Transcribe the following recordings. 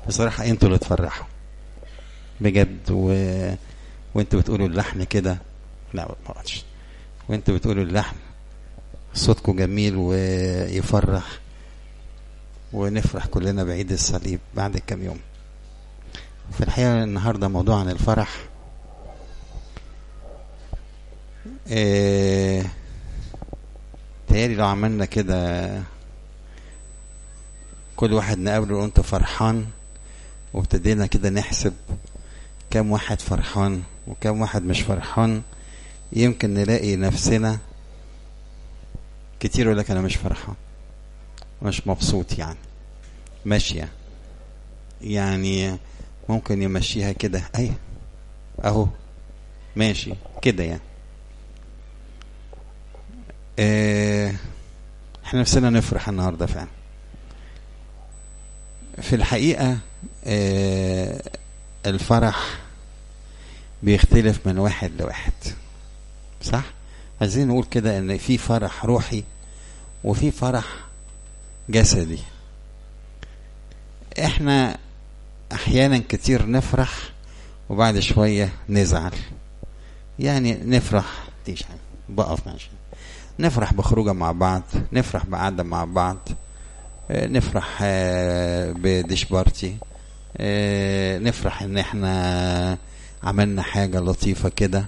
بصراحة انتوا اللي تفرحوا بجد و... وانتوا بتقولوا اللحن كده لا ما اقعدش وانتوا بتقولوا اللحن صوتكم جميل ويفرح ونفرح كلنا بعيد الصليب بعد كام يوم في الحقيقة النهاردة موضوع عن الفرح إيه تهيألي لو عملنا كده كل واحد نقابله وانت فرحان وابتدينا كده نحسب كم واحد فرحان وكم واحد مش فرحان يمكن نلاقي نفسنا كتير يقول لك انا مش فرحان مش مبسوط يعني ماشية يعني ممكن يمشيها كده اي اهو ماشي كده يعني اه احنا نفسنا نفرح النهارده فعلا في الحقيقة اه الفرح بيختلف من واحد لواحد صح عايزين نقول كده ان في فرح روحي وفي فرح جسدي احنا احيانا كتير نفرح وبعد شوية نزعل يعني نفرح ديش بقف ماشي نفرح بخروجه مع بعض نفرح بقعدة مع بعض نفرح بديش بارتي نفرح ان احنا عملنا حاجة لطيفة كده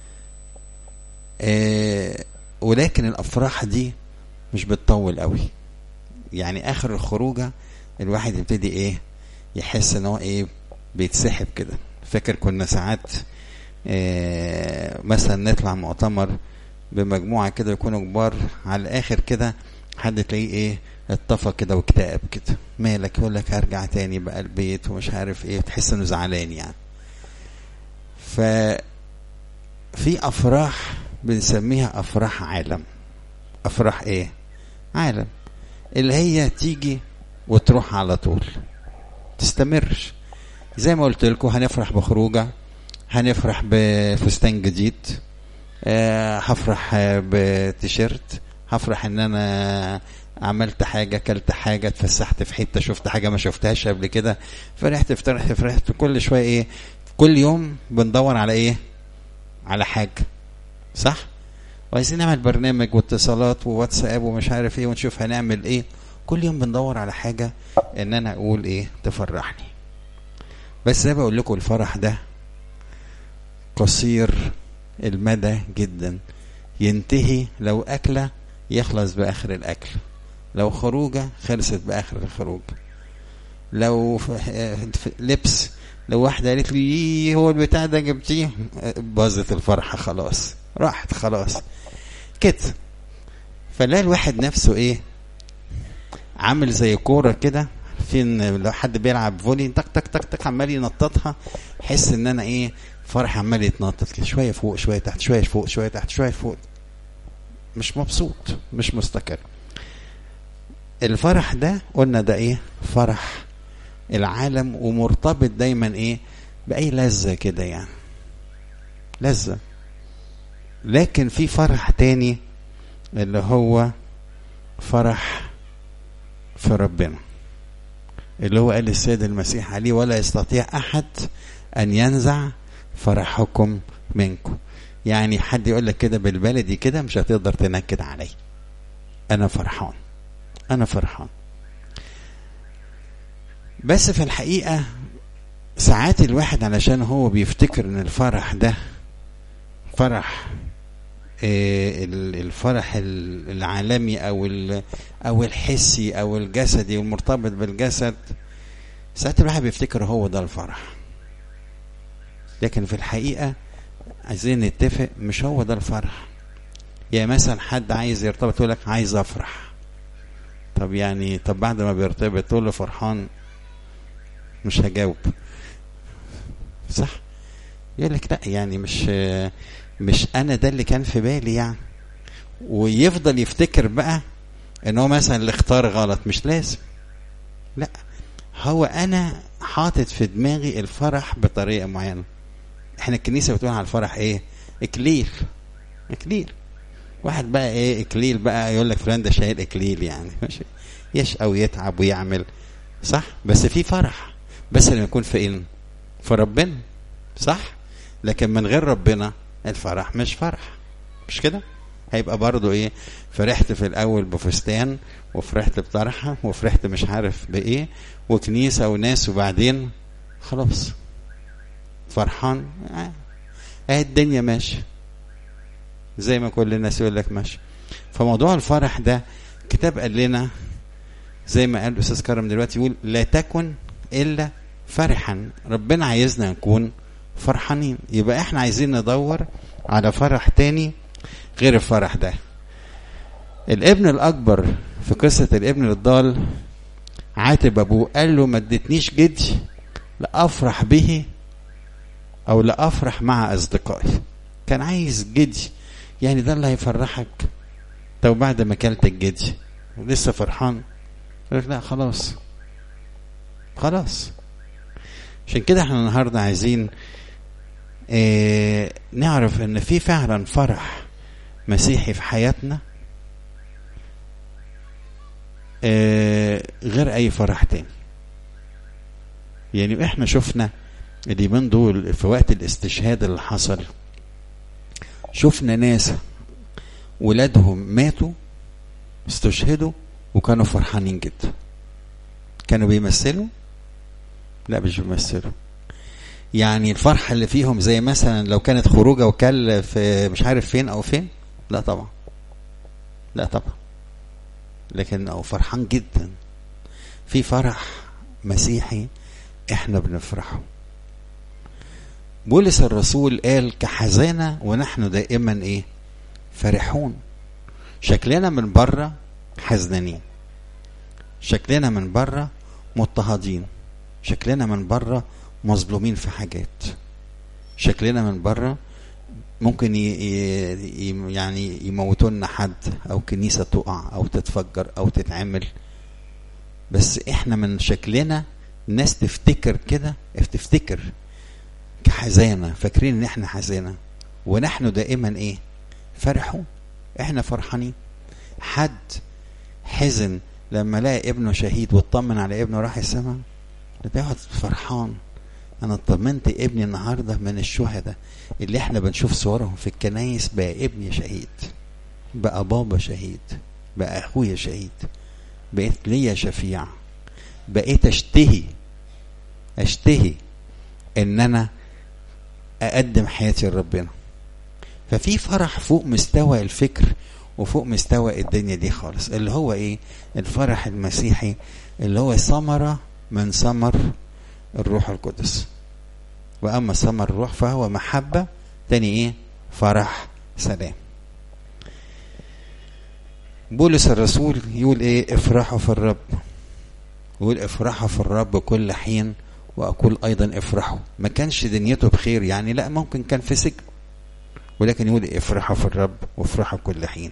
ولكن الافراح دي مش بتطول قوي يعني اخر الخروجه الواحد يبتدي ايه يحس ان هو ايه بيتسحب كده فاكر كنا ساعات إيه مثلا نطلع مؤتمر بمجموعه كده يكونوا كبار على الاخر كده حد تلاقيه ايه اتطفى كده واكتئب كده مالك يقول لك هرجع تاني بقى البيت ومش عارف ايه تحس انه زعلان يعني ف في افراح بنسميها افراح عالم افراح ايه عالم اللي هي تيجي وتروح على طول تستمرش زي ما قلت لكم هنفرح بخروجه هنفرح بفستان جديد أه هفرح بتيشيرت هفرح ان انا عملت حاجه اكلت حاجه اتفسحت في حته شفت حاجه ما شفتهاش قبل كده فرحت فرحت فرحت كل شويه ايه كل يوم بندور على ايه على حاجه صح وعايزين نعمل برنامج واتصالات وواتساب ومش عارف ايه ونشوف هنعمل ايه كل يوم بندور على حاجة ان انا اقول ايه تفرحني بس زي بقول لكم الفرح ده قصير المدى جدا ينتهي لو اكلة يخلص باخر الاكل لو خروجة خلصت باخر الخروج لو لبس لو واحدة قالت لي هو البتاع ده جبتيه باظت الفرحة خلاص راحت خلاص كده فلا الواحد نفسه ايه عامل زي كوره كده فين لو حد بيلعب فولي تك تك تك تك عمال ينططها حس ان انا ايه فرح عمال يتنطط كده شويه فوق شويه تحت شويه فوق شويه تحت شويه فوق مش مبسوط مش مستقر الفرح ده قلنا ده ايه فرح العالم ومرتبط دايما ايه باي لذه كده يعني لذه لكن في فرح تاني اللي هو فرح في ربنا اللي هو قال السيد المسيح عليه ولا يستطيع احد ان ينزع فرحكم منكم يعني حد يقول لك كده بالبلدي كده مش هتقدر تنكد علي انا فرحان انا فرحان بس في الحقيقه ساعات الواحد علشان هو بيفتكر ان الفرح ده فرح الفرح العالمي او او الحسي او الجسدي والمرتبط بالجسد ساعات الواحد بيفتكر هو ده الفرح لكن في الحقيقه عايزين نتفق مش هو ده الفرح يعني مثلا حد عايز يرتبط يقول لك عايز افرح طب يعني طب بعد ما بيرتبط تقول له فرحان مش هجاوب صح يقول لك لا يعني مش مش انا ده اللي كان في بالي يعني ويفضل يفتكر بقى ان هو مثلا اللي اختار غلط مش لازم لا هو انا حاطط في دماغي الفرح بطريقه معينه احنا الكنيسه بتقول على الفرح ايه اكليل اكليل واحد بقى ايه اكليل بقى يقول لك فلان ده شايل اكليل يعني ماشي يشقى ويتعب ويعمل صح بس في فرح بس لما يكون في ايه في ربنا صح لكن من غير ربنا الفرح مش فرح مش كده هيبقى برضو ايه فرحت في الاول بفستان وفرحت بطرحه وفرحت مش عارف بايه وكنيسه وناس وبعدين خلاص فرحان اه اه الدنيا ماشي زي ما كل الناس يقول لك ماشي فموضوع الفرح ده الكتاب قال لنا زي ما قال الاستاذ كرم دلوقتي يقول لا تكن الا فرحا ربنا عايزنا نكون فرحانين يبقى احنا عايزين ندور على فرح تاني غير الفرح ده الابن الاكبر في قصه الابن الضال عاتب ابوه قال له ما اديتنيش جدي لافرح به او لافرح مع اصدقائي كان عايز جدي يعني ده اللي هيفرحك طب بعد ما اكلت الجدي ولسه فرحان يقول لا خلاص خلاص عشان كده احنا النهارده عايزين اه نعرف ان في فعلا فرح مسيحي في حياتنا اه غير اي فرح تاني يعني احنا شفنا اليومين دول في وقت الاستشهاد اللي حصل شفنا ناس ولادهم ماتوا استشهدوا وكانوا فرحانين جدا كانوا بيمثلوا لا مش بيمثلوا يعني الفرحة اللي فيهم زي مثلا لو كانت خروجة وكل في مش عارف فين أو فين لا طبعا لا طبعا لكن أو فرحان جدا في فرح مسيحي احنا بنفرحه بولس الرسول قال كحزانة ونحن دائما ايه فرحون شكلنا من بره حزنانين شكلنا من بره مضطهدين شكلنا من بره مظلومين في حاجات شكلنا من بره ممكن ي... ي... يعني يموتوا لنا حد او كنيسه تقع او تتفجر او تتعمل بس احنا من شكلنا الناس تفتكر كده تفتكر كحزانه فاكرين ان احنا حزانه ونحن دائما ايه فرحوا احنا فرحانين حد حزن لما لقى ابنه شهيد واطمن على ابنه راح السماء بيقعد فرحان انا اطمنت ابني النهارده من الشهداء اللي احنا بنشوف صورهم في الكنايس بقى ابني شهيد بقى بابا شهيد بقى اخويا شهيد بقيت ليا شفيع بقيت اشتهي اشتهي ان انا اقدم حياتي لربنا ففي فرح فوق مستوى الفكر وفوق مستوى الدنيا دي خالص اللي هو ايه الفرح المسيحي اللي هو ثمرة من ثمر الروح القدس واما ثمر الروح فهو محبة تاني ايه فرح سلام بولس الرسول يقول ايه افرحوا في الرب يقول افرحوا في الرب كل حين واقول ايضا افرحوا ما كانش دنيته بخير يعني لا ممكن كان في سجن ولكن يقول افرحوا في الرب وافرحوا كل حين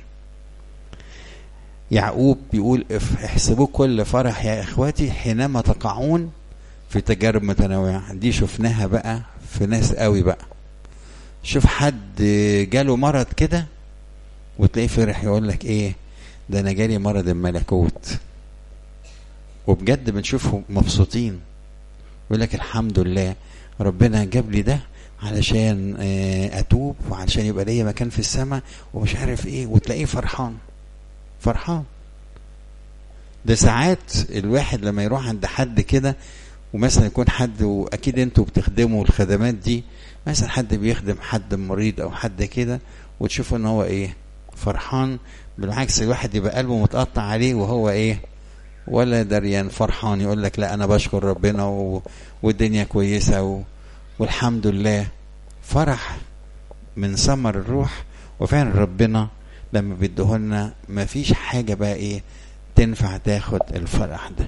يعقوب بيقول احسبوا كل فرح يا اخواتي حينما تقعون في تجارب متنوعة دي شفناها بقى في ناس قوي بقى شوف حد جاله مرض كده وتلاقيه فرح يقول لك ايه ده انا جالي مرض الملكوت وبجد بنشوفهم مبسوطين يقول لك الحمد لله ربنا جاب لي ده علشان اتوب وعلشان يبقى ليا مكان في السماء ومش عارف ايه وتلاقيه فرحان فرحان ده ساعات الواحد لما يروح عند حد كده ومثلا يكون حد واكيد انتوا بتخدموا الخدمات دي مثلا حد بيخدم حد مريض او حد كده وتشوفوا ان هو ايه فرحان بالعكس الواحد يبقى قلبه متقطع عليه وهو ايه ولا دريان فرحان يقول لك لا انا بشكر ربنا و... والدنيا كويسه و... والحمد لله فرح من ثمر الروح وفعلا ربنا لما بيديهولنا مفيش حاجه بقى ايه تنفع تاخد الفرح ده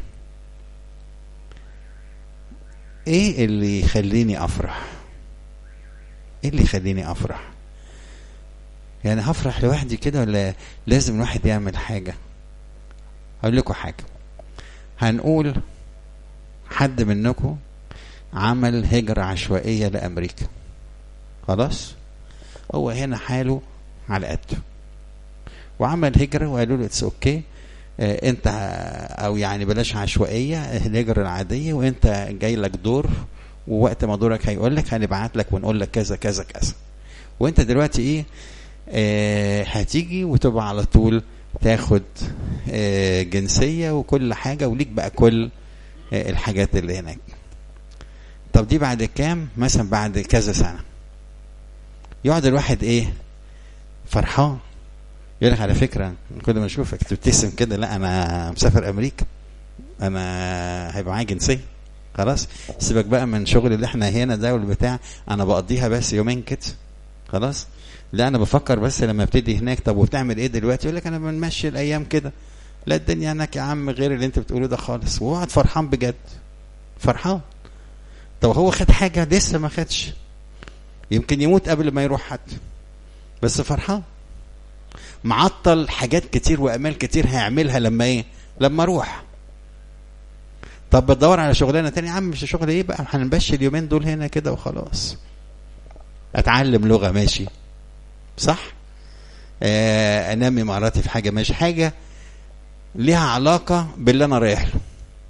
ايه اللي يخليني افرح ايه اللي يخليني افرح يعني هفرح لوحدي كده ولا لازم الواحد يعمل حاجة هقول لكم حاجة هنقول حد منكم عمل هجرة عشوائية لأمريكا خلاص هو هنا حاله على قده وعمل هجرة وقالوا له اتس اوكي آه، انت او يعني بلاش عشوائيه الهجره العاديه وانت جاي لك دور ووقت ما دورك هيقول لك هنبعت لك ونقول لك كذا كذا كذا وانت دلوقتي ايه آه هتيجي وتبقى على طول تاخد آه جنسيه وكل حاجه وليك بقى كل آه الحاجات اللي هناك طب دي بعد كام مثلا بعد كذا سنه يقعد الواحد ايه فرحان يقول لك على فكره كل ما اشوفك تبتسم كده لا انا مسافر امريكا انا هيبقى معايا جنسيه خلاص سيبك بقى من شغل اللي احنا هنا ده والبتاع انا بقضيها بس يومين كده خلاص لا انا بفكر بس لما ابتدي هناك طب وبتعمل ايه دلوقتي يقول لك انا بنمشي الايام كده لا الدنيا هناك يا عم غير اللي انت بتقوله ده خالص وقعد فرحان بجد فرحان طب هو خد حاجه لسه ما خدش يمكن يموت قبل ما يروح حتى بس فرحان معطل حاجات كتير وامال كتير هيعملها لما ايه لما اروح طب بتدور على شغلانه تانية يا عم مش شغل ايه بقى هنمشي اليومين دول هنا كده وخلاص اتعلم لغه ماشي صح آه انمي مهاراتي في حاجه ماشي حاجه ليها علاقه باللي انا رايح له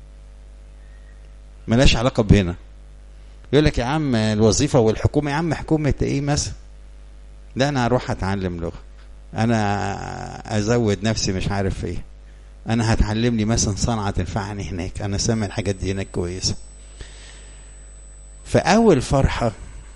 ملهاش علاقه بهنا يقول لك يا عم الوظيفه والحكومه يا عم حكومه ايه مثلا لا انا هروح اتعلم لغه انا ازود نفسي مش عارف ايه انا هتعلم لي مثلا صنعه تنفعني هناك انا سامع الحاجات دي هناك كويسه فاول فرحه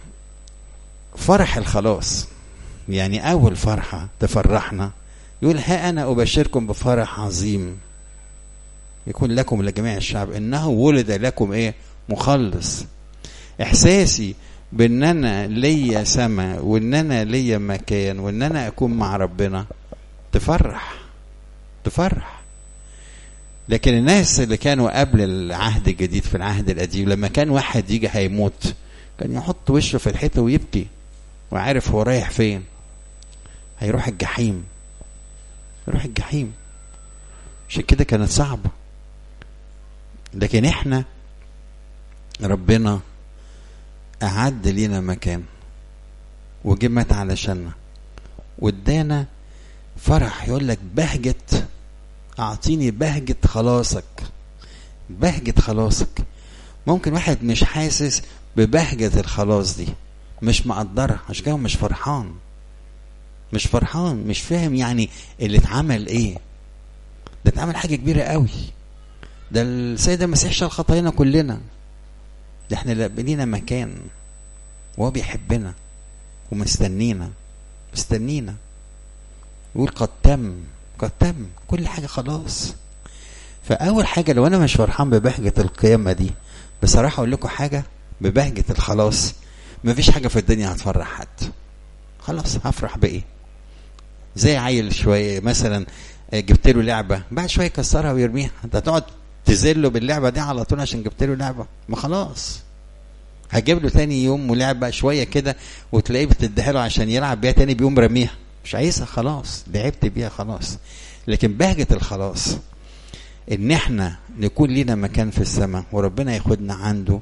فرح الخلاص يعني اول فرحه تفرحنا يقول ها انا ابشركم بفرح عظيم يكون لكم لجميع الشعب انه ولد لكم ايه مخلص احساسي بان انا ليا سما وان انا ليا مكان وان انا اكون مع ربنا تفرح تفرح لكن الناس اللي كانوا قبل العهد الجديد في العهد القديم لما كان واحد يجي هيموت كان يحط وشه في الحيطه ويبكي وعارف هو رايح فين هيروح الجحيم يروح الجحيم عشان كده كانت صعبه لكن احنا ربنا أعد لينا مكان وجه مات علشاننا وادانا فرح يقول لك بهجة أعطيني بهجة خلاصك بهجة خلاصك ممكن واحد مش حاسس ببهجة الخلاص دي مش مقدرها عشان كده مش فرحان مش فرحان مش فاهم يعني اللي اتعمل ايه ده اتعمل حاجة كبيرة قوي ده السيد المسيح شال خطايانا كلنا ده احنا لينا مكان وهو بيحبنا ومستنينا مستنينا يقول قد تم قد تم كل حاجة خلاص فأول حاجة لو أنا مش فرحان ببهجة القيامة دي بصراحة أقول لكم حاجة ببهجة الخلاص مفيش حاجة في الدنيا هتفرح حد خلاص هفرح بإيه زي عيل شوية مثلا جبت له لعبة بعد شوية يكسرها ويرميها انت هتقعد تذله باللعبة دي على طول عشان جبت له لعبة ما خلاص هجيب له تاني يوم ولعبة شوية كده وتلاقيه بتديها له عشان يلعب بيها تاني بيوم رميها مش عايزها خلاص لعبت بيها خلاص لكن بهجة الخلاص ان احنا نكون لينا مكان في السماء وربنا ياخدنا عنده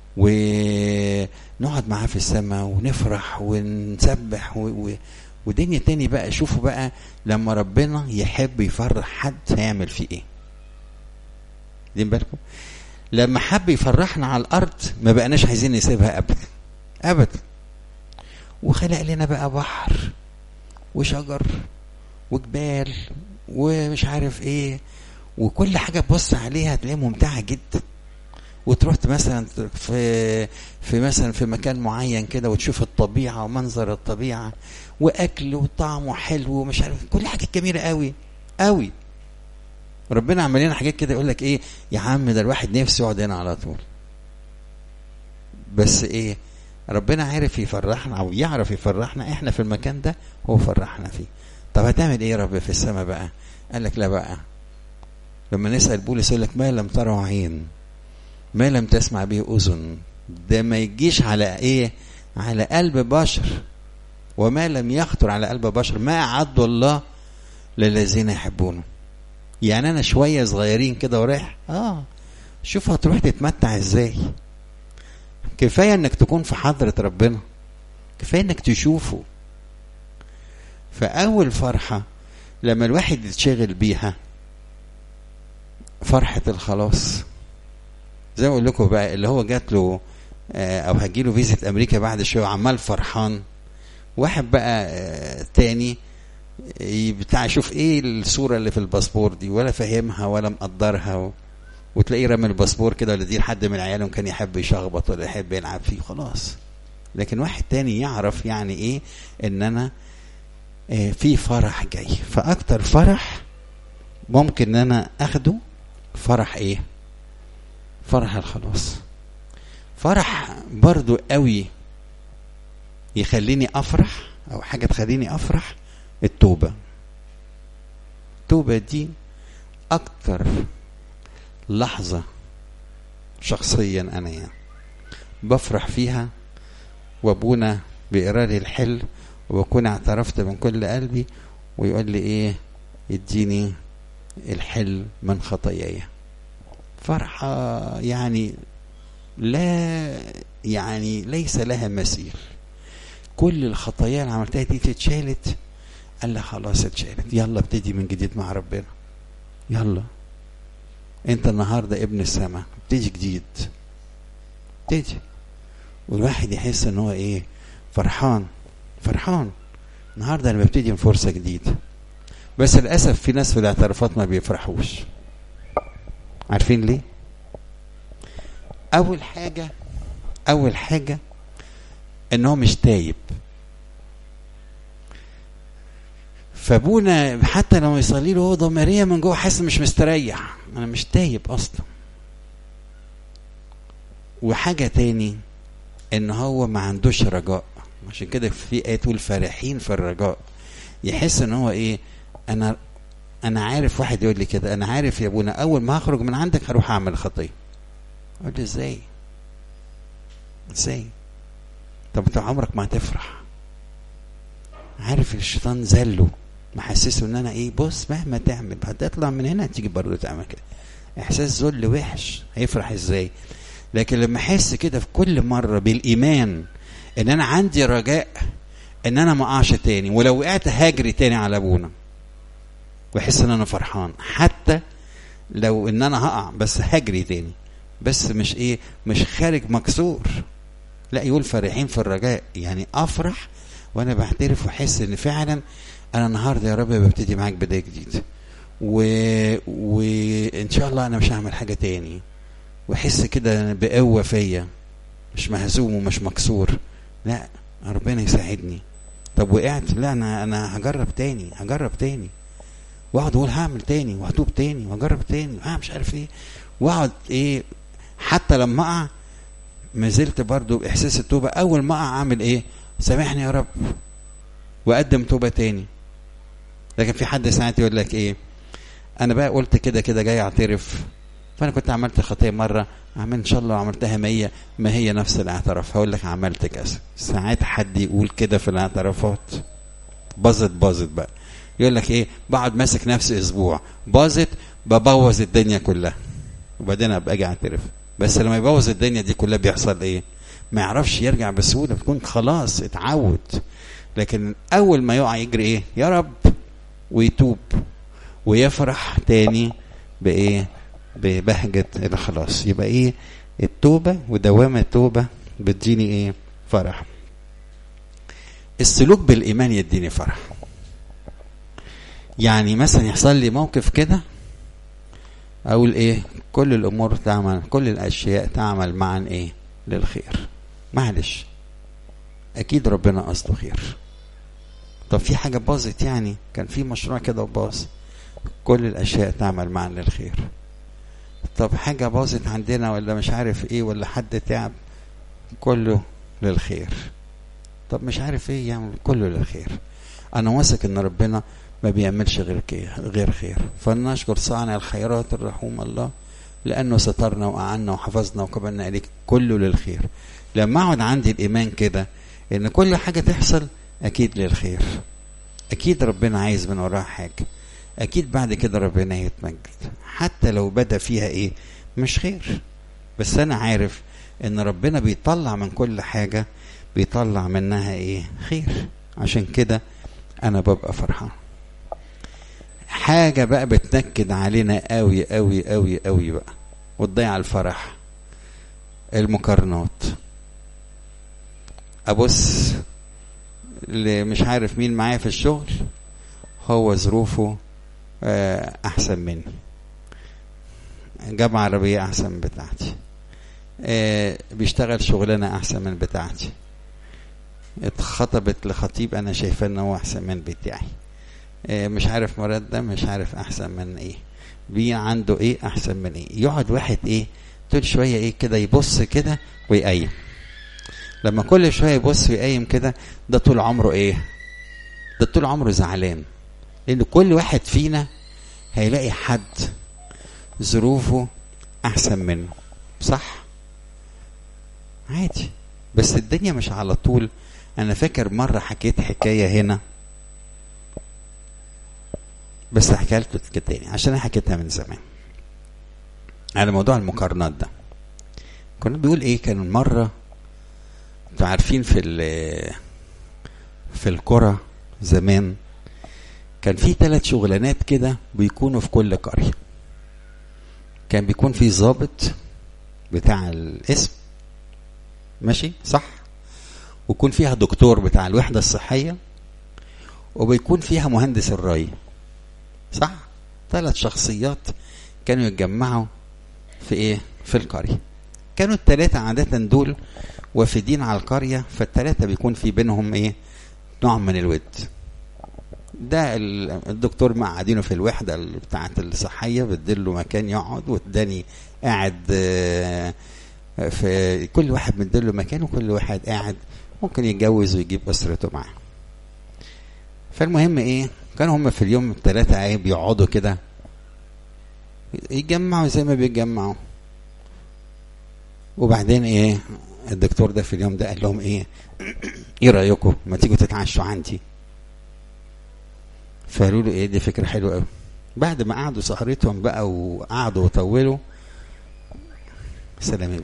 ونقعد معاه في السماء ونفرح ونسبح و... و... ودنيا تاني بقى شوفوا بقى لما ربنا يحب يفرح حد هيعمل فيه ايه دين بالكم لما حب يفرحنا على الارض ما بقناش عايزين نسيبها ابدا ابدا وخلق لنا بقى بحر وشجر وجبال ومش عارف ايه وكل حاجه تبص عليها تلاقيها ممتعه جدا وتروح مثلا في في مثلا في مكان معين كده وتشوف الطبيعه ومنظر الطبيعه واكل وطعمه حلو ومش عارف كل حاجه جميله قوي قوي ربنا عمل لنا حاجات كده يقول لك ايه يا عم ده الواحد نفسه يقعد هنا على طول بس ايه ربنا عارف يفرحنا او يعرف يفرحنا احنا في المكان ده هو فرحنا فيه طب هتعمل ايه يا رب في السماء بقى قال لك لا بقى لما نسال بولس يقول لك ما لم تروا عين ما لم تسمع به اذن ده ما يجيش على ايه على قلب بشر وما لم يخطر على قلب بشر ما اعد الله للذين يحبونه يعني انا شويه صغيرين كده ورايح اه شوف هتروح تتمتع ازاي كفايه انك تكون في حضره ربنا كفايه انك تشوفه فاول فرحه لما الواحد يتشغل بيها فرحة الخلاص زي ما اقول لكم بقى اللي هو جات له او هجيله فيزيت امريكا بعد شويه عمال فرحان واحد بقى تاني بتاع يشوف ايه الصوره اللي في الباسبور دي ولا فاهمها ولا مقدرها و... وتلاقيه رمى الباسبور كده ولا دي حد من عيالهم كان يحب يشخبط ولا يحب يلعب فيه خلاص لكن واحد تاني يعرف يعني ايه ان انا آه في فرح جاي فاكتر فرح ممكن ان انا اخده فرح ايه فرح الخلاص فرح برضو قوي يخليني افرح او حاجه تخليني افرح التوبه التوبه دي اكتر لحظه شخصيا انا يعني بفرح فيها وابونا بيقرا لي الحل وبكون اعترفت من كل قلبي ويقول لي ايه يديني الحل من خطاياي فرحة يعني لا يعني ليس لها مثيل كل الخطايا اللي عملتها دي اتشالت قال لي خلاص اتشالت يلا ابتدي من جديد مع ربنا يلا انت النهارده ابن السماء ابتدي جديد ابتدي والواحد يحس ان هو ايه فرحان فرحان النهارده انا ببتدي من فرصه جديده بس للاسف في ناس في الاعترافات ما بيفرحوش عارفين ليه اول حاجه اول حاجه ان هو مش تايب فابونا حتى لو يصلي له هو ضميريا من جوه حاسس مش مستريح انا مش تايب اصلا وحاجه تاني ان هو ما عندوش رجاء عشان كده في ايه تقول فرحين في الرجاء يحس ان هو ايه انا انا عارف واحد يقول لي كده انا عارف يا ابونا اول ما هخرج من عندك هروح اعمل خطيه اقول له ازاي ازاي طب انت عمرك ما هتفرح عارف الشيطان زله محسسه ان انا ايه بص مهما تعمل هتطلع من هنا تيجي برضه تعمل كده احساس ذل وحش هيفرح ازاي لكن لما احس كده في كل مره بالايمان ان انا عندي رجاء ان انا ما اقعش تاني ولو وقعت هاجري تاني على ابونا واحس ان انا فرحان حتى لو ان انا هقع بس هجري تاني بس مش ايه مش خارج مكسور لا يقول فرحين في الرجاء يعني افرح وانا بعترف واحس ان فعلا انا النهارده يا رب ببتدي معاك بدايه جديده و... وان شاء الله انا مش هعمل حاجه تاني واحس كده بقوه فيا مش مهزوم ومش مكسور لا ربنا يساعدني طب وقعت لا انا انا هجرب تاني هجرب تاني واقعد اقول هعمل تاني وهتوب تاني واجرب تاني اه مش عارف ايه واقعد ايه حتى لما اقع ما زلت برضو باحساس التوبه اول ما اقع اعمل ايه سامحني يا رب واقدم توبه تاني لكن في حد ساعات يقول لك ايه انا بقى قلت كده كده جاي اعترف فانا كنت عملت خطيه مره عمل ان شاء الله عملتها مية ما هي نفس الاعتراف هقول لك عملت كذا ساعات حد يقول كده في الاعترافات باظت باظت بقى يقول لك ايه بقعد ماسك نفسي اسبوع باظت ببوظ الدنيا كلها وبعدين ابقى اجي اعترف بس لما يبوظ الدنيا دي كلها بيحصل ايه ما يعرفش يرجع بسهوله بتكون خلاص اتعود لكن اول ما يقع يجري ايه يا رب ويتوب ويفرح تاني بايه ببهجة الخلاص يبقى ايه التوبة ودوام التوبة بتديني ايه فرح السلوك بالإيمان يديني فرح يعني مثلا يحصل لي موقف كده أقول إيه كل الأمور تعمل كل الأشياء تعمل معا إيه للخير معلش أكيد ربنا قصده خير طب في حاجة باظت يعني كان في مشروع كده وباظ كل الأشياء تعمل معا للخير طب حاجة باظت عندنا ولا مش عارف ايه ولا حد تعب كله للخير طب مش عارف ايه يعمل كله للخير انا واثق ان ربنا ما بيعملش غير غير خير فلنشكر صانع الخيرات الرحوم الله لانه سترنا واعنا وحفظنا وقبلنا اليك كله للخير لما اقعد عندي الايمان كده ان كل حاجه تحصل اكيد للخير اكيد ربنا عايز من وراها حاجه اكيد بعد كده ربنا يتمجد حتى لو بدا فيها ايه مش خير بس انا عارف ان ربنا بيطلع من كل حاجه بيطلع منها ايه خير عشان كده انا ببقى فرحان حاجة بقى بتنكد علينا قوي قوي قوي قوي بقى وتضيع الفرح المقارنات ابص اللي مش عارف مين معايا في الشغل هو ظروفه احسن مني جاب عربية احسن من بتاعتي بيشتغل شغلانة احسن من بتاعتي اتخطبت لخطيب انا شايفاه ان هو احسن من بتاعي مش عارف مراد ده مش عارف احسن من ايه بي عنده ايه احسن من ايه يقعد واحد ايه طول شويه ايه كده يبص كده ويقيم لما كل شويه يبص ويقيم كده ده طول عمره ايه ده طول عمره زعلان لان كل واحد فينا هيلاقي حد ظروفه احسن منه صح عادي بس الدنيا مش على طول انا فاكر مره حكيت حكايه هنا بس هحكيها لكم تاني عشان انا حكيتها من زمان على موضوع المقارنات ده كنا بيقول ايه كان مره انتوا عارفين في في القرى زمان كان في ثلاث شغلانات كده بيكونوا في كل قريه كان بيكون في ضابط بتاع الاسم ماشي صح ويكون فيها دكتور بتاع الوحده الصحيه وبيكون فيها مهندس الري صح ثلاث شخصيات كانوا يتجمعوا في ايه في القريه كانوا الثلاثه عاده دول وافدين على القريه فالثلاثه بيكون في بينهم ايه نوع من الود ده الدكتور مقعدينه في الوحده بتاعه الصحيه بديله مكان يقعد والتاني قاعد في كل واحد مديله مكان وكل واحد قاعد ممكن يتجوز ويجيب اسرته معاه فالمهم ايه كانوا هم في اليوم الثلاثة ايه بيقعدوا كده يتجمعوا زي ما بيتجمعوا وبعدين ايه الدكتور ده في اليوم ده قال لهم ايه ايه رايكم ما تيجوا تتعشوا عندي فقالوا له ايه دي فكره حلوه قوي بعد ما قعدوا سهرتهم بقى وقعدوا وطولوا سلام يا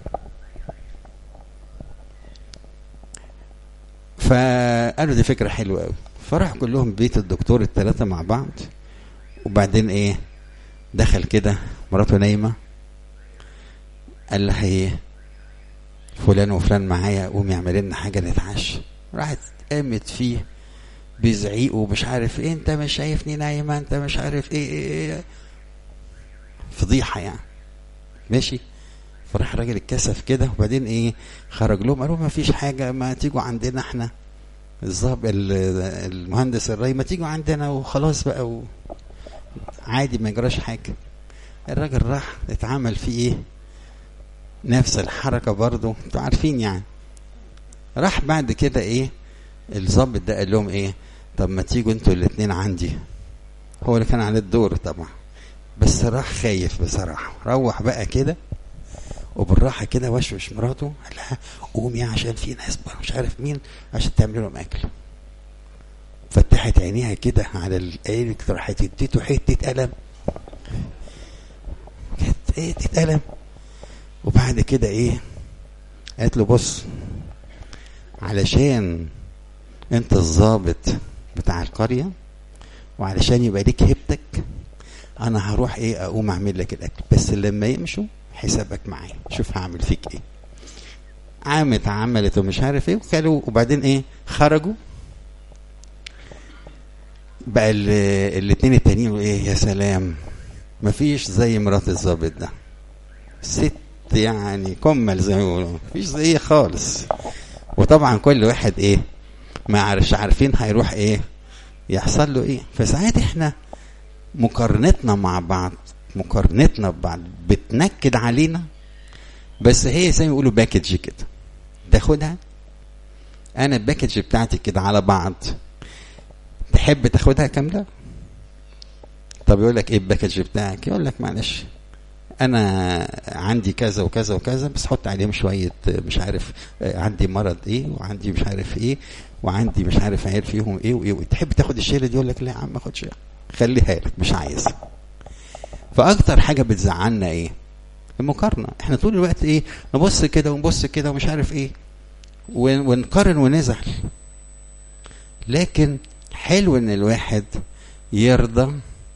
فقالوا دي فكره حلوه قوي فراح كلهم بيت الدكتور الثلاثه مع بعض وبعدين ايه دخل كده مراته نايمه قال لها ايه فلان وفلان معايا قوم يعمل لنا حاجه نتعشى راحت قامت فيه بيزعيق ومش عارف ايه انت مش شايفني نايمه انت مش عارف ايه ايه, إيه. فضيحه يعني ماشي فراح الراجل اتكسف كده وبعدين ايه خرج لهم قالوا ما فيش حاجه ما تيجوا عندنا احنا الظابط المهندس الري ما تيجوا عندنا وخلاص بقى و... عادي ما يجراش حاجه الراجل راح اتعمل فيه ايه نفس الحركه برضه انتوا عارفين يعني راح بعد كده ايه الظابط ده قال لهم ايه طب ما تيجوا انتوا الاثنين عندي هو اللي كان على الدور طبعا بس راح خايف بصراحه روح بقى كده وبالراحه كده وشوش مراته قال لها قومي عشان في ناس مش عارف مين عشان تعمل لهم اكل فتحت عينيها كده على القالب راحت اديته حته قلم كانت حته قلم وبعد كده ايه قالت له بص علشان انت الظابط بتاع القريه وعلشان يبقى ليك هيبتك انا هروح ايه اقوم اعمل لك الاكل بس لما يمشوا حسابك معايا شوف هعمل فيك ايه عملت عملت ومش عارف ايه وكلوا وبعدين ايه خرجوا بقى الاثنين التانيين ايه يا سلام مفيش زي مرات الظابط ده ست يعني كمل زي ما بيقولوا مفيش زي خالص وطبعا كل واحد ايه ما عارفش عارفين هيروح ايه يحصل له ايه فساعات احنا مقارنتنا مع بعض مقارنتنا ببعض بتنكد علينا بس هي زي ما يقولوا باكج كده تاخدها انا الباكج بتاعتي كده على بعض تحب تاخدها كامله طب يقول لك ايه الباكج بتاعك يقول لك معلش انا عندي كذا وكذا وكذا بس حط عليهم شويه مش عارف عندي مرض ايه وعندي مش عارف ايه وعندي مش عارف عيال فيهم ايه وايه تحب تاخد الشيله دي يقول لك لا يا عم ما اخدش خليها لك مش عايز فاكتر حاجه بتزعلنا ايه المقارنه احنا طول الوقت ايه نبص كده ونبص كده ومش عارف ايه ونقارن ونزعل لكن حلو ان الواحد يرضى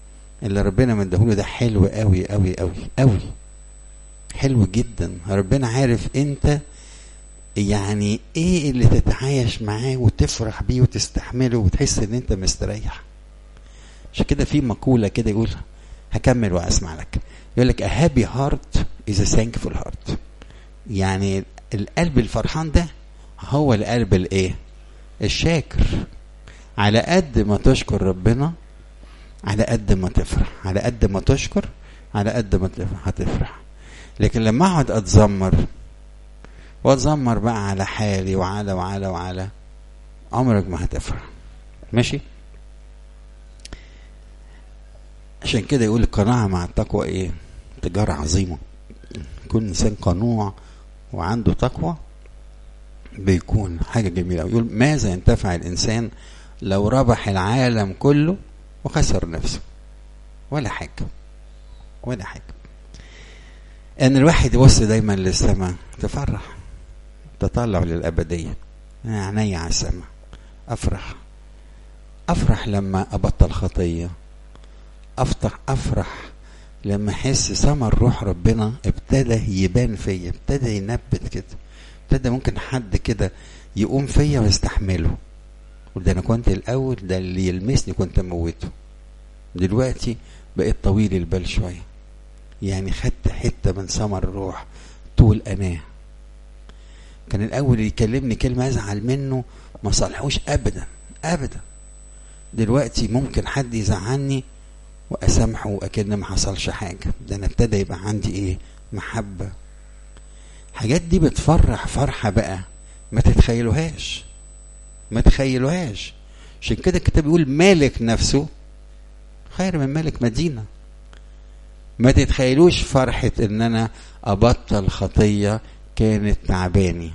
اللي ربنا مديهوله ده حلو قوي قوي قوي قوي حلو جدا ربنا عارف انت يعني ايه اللي تتعايش معاه وتفرح بيه وتستحمله وتحس ان انت مستريح عشان كده في مقوله كده يقول هكمل واسمع لك يقول لك a happy heart is a thankful heart يعني القلب الفرحان ده هو القلب الايه الشاكر على قد ما تشكر ربنا على قد ما تفرح على قد ما تشكر على قد ما تفرح هتفرح لكن لما اقعد اتذمر واتذمر بقى على حالي وعلى وعلى وعلى عمرك ما هتفرح ماشي عشان كده يقول القناعة مع التقوى ايه تجارة عظيمة يكون انسان قنوع وعنده تقوى بيكون حاجة جميلة يقول ماذا ينتفع الإنسان لو ربح العالم كله وخسر نفسه ولا حاجة ولا حاجة ان الواحد يبص دايما للسماء تفرح تطلع للأبدية عيني على السماء أفرح أفرح لما أبطل خطية أفتح أفرح لما أحس ثمر روح ربنا ابتدى يبان فيا ابتدى ينبت كده ابتدى ممكن حد كده يقوم فيا ويستحمله وده أنا كنت الأول ده اللي يلمسني كنت أموته دلوقتي بقيت طويل البال شوية يعني خدت حتة من ثمر الروح طول أناه كان الأول يكلمني كلمة أزعل منه ما صالحوش أبدا أبدا دلوقتي ممكن حد يزعلني وأسامحه وأكن ما حصلش حاجة ده أنا ابتدى يبقى عندي إيه محبة الحاجات دي بتفرح فرحة بقى ما تتخيلوهاش ما تخيلوهاش عشان كده الكتاب بيقول مالك نفسه خير من مالك مدينة ما تتخيلوش فرحة ان انا ابطل خطية كانت تعباني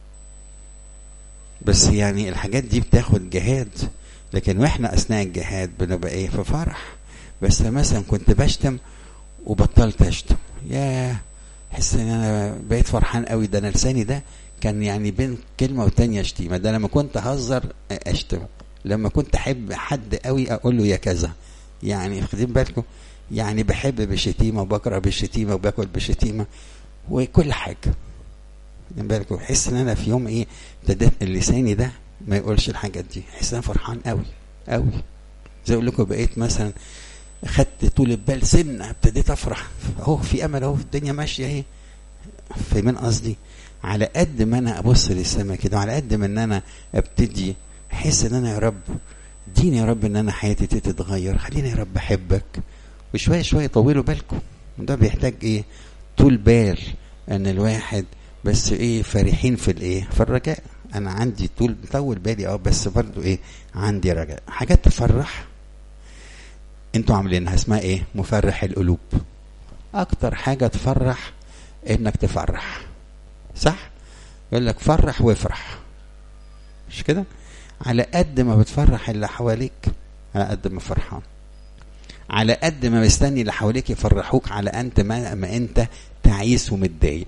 بس يعني الحاجات دي بتاخد جهاد لكن واحنا اثناء الجهاد بنبقى ايه في فرح بس مثلا كنت بشتم وبطلت اشتم ياه احس ان انا بقيت فرحان قوي ده انا لساني ده كان يعني بين كلمه والتانيه شتيمه ده لما كنت اهزر اشتم لما كنت احب حد قوي اقول له يا كذا يعني واخدين بالكم يعني بحب بالشتيمه وبكره بالشتيمه وباكل بالشتيمه وكل حاجه واخدين بالكم احس ان انا في يوم ايه ابتديت لساني ده ما يقولش الحاجات دي احس ان انا فرحان قوي قوي زي اقول لكم بقيت مثلا خدت طول البال سنه ابتديت افرح اهو في امل اهو الدنيا ماشيه اهي فاهمين قصدي على قد ما انا ابص للسماء كده وعلى قد ما ان انا ابتدي احس ان انا يا رب اديني يا رب ان انا حياتي تتغير خليني يا رب احبك وشويه شويه طولوا بالكم وده بيحتاج ايه طول بال ان الواحد بس ايه فرحين في الايه في الرجاء انا عندي طول طول بالي اه بس برضو ايه عندي رجاء حاجات تفرح انتوا عاملينها اسمها ايه مفرح القلوب اكتر حاجه تفرح انك تفرح صح يقول لك فرح وافرح مش كده على قد ما بتفرح اللي حواليك على قد ما فرحان على قد ما مستني اللي حواليك يفرحوك على انت ما, ما انت تعيس ومتضايق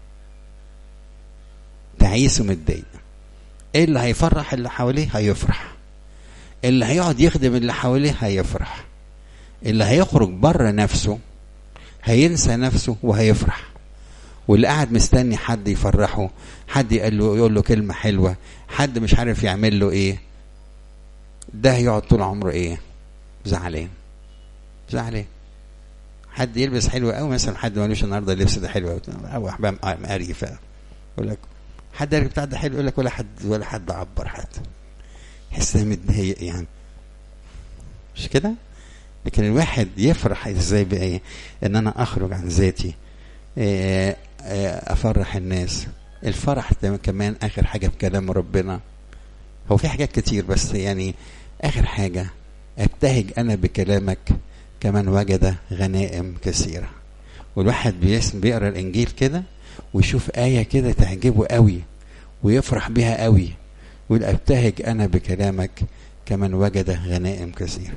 تعيس ومتضايق ايه اللي هيفرح اللي حواليه هيفرح اللي هيقعد يخدم اللي حواليه هيفرح اللي هيخرج بره نفسه هينسى نفسه وهيفرح واللي قاعد مستني حد يفرحه حد يقول له يقول له كلمه حلوه حد مش عارف يعمل له ايه ده هيقعد طول عمره ايه زعلان زعلان حد يلبس حلو قوي مثلا حد مالوش النهارده اللبس ده حلو قوي او احباب مقريف يقول لك حد بتاع ده حلو يقول لك ولا حد ولا حد عبر حد يحس متضايق يعني مش كده لكن الواحد يفرح ازاي بايه ان انا اخرج عن ذاتي إيه افرح الناس الفرح كمان اخر حاجه في كلام ربنا هو في حاجات كتير بس يعني اخر حاجه ابتهج انا بكلامك كمان وجد غنائم كثيره والواحد بيسم بيقرا الانجيل كده ويشوف ايه كده تعجبه قوي ويفرح بها قوي ويقول ابتهج انا بكلامك كمن وجد غنائم كثيره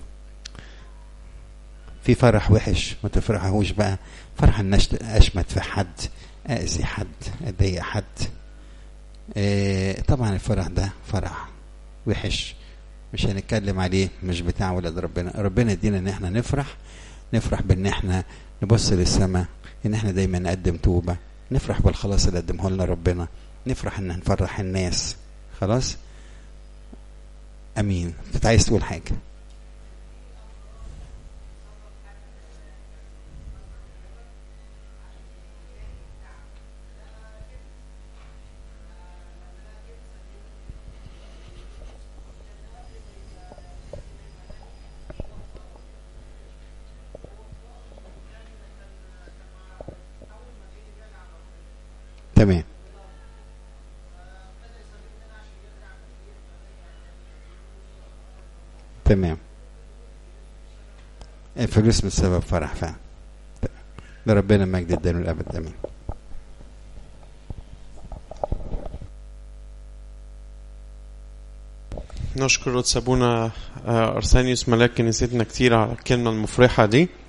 في فرح وحش ما تفرحهوش بقى فرح ان اشمت في حد اذي حد اضايق حد إيه طبعا الفرح ده فرح وحش مش هنتكلم عليه مش بتاع ولاد ربنا ربنا يدينا ان احنا نفرح نفرح بان احنا نبص للسماء ان احنا دايما نقدم توبه نفرح بالخلاص اللي قدمه لنا ربنا نفرح ان نفرح الناس خلاص امين كنت عايز تقول حاجه تمام تمام الفلوس مش سبب فرح فعلا لربنا مجد الدين الابد امين نشكر قدس ابونا ارسانيوس ملاك كنيستنا كتير على الكلمه المفرحه دي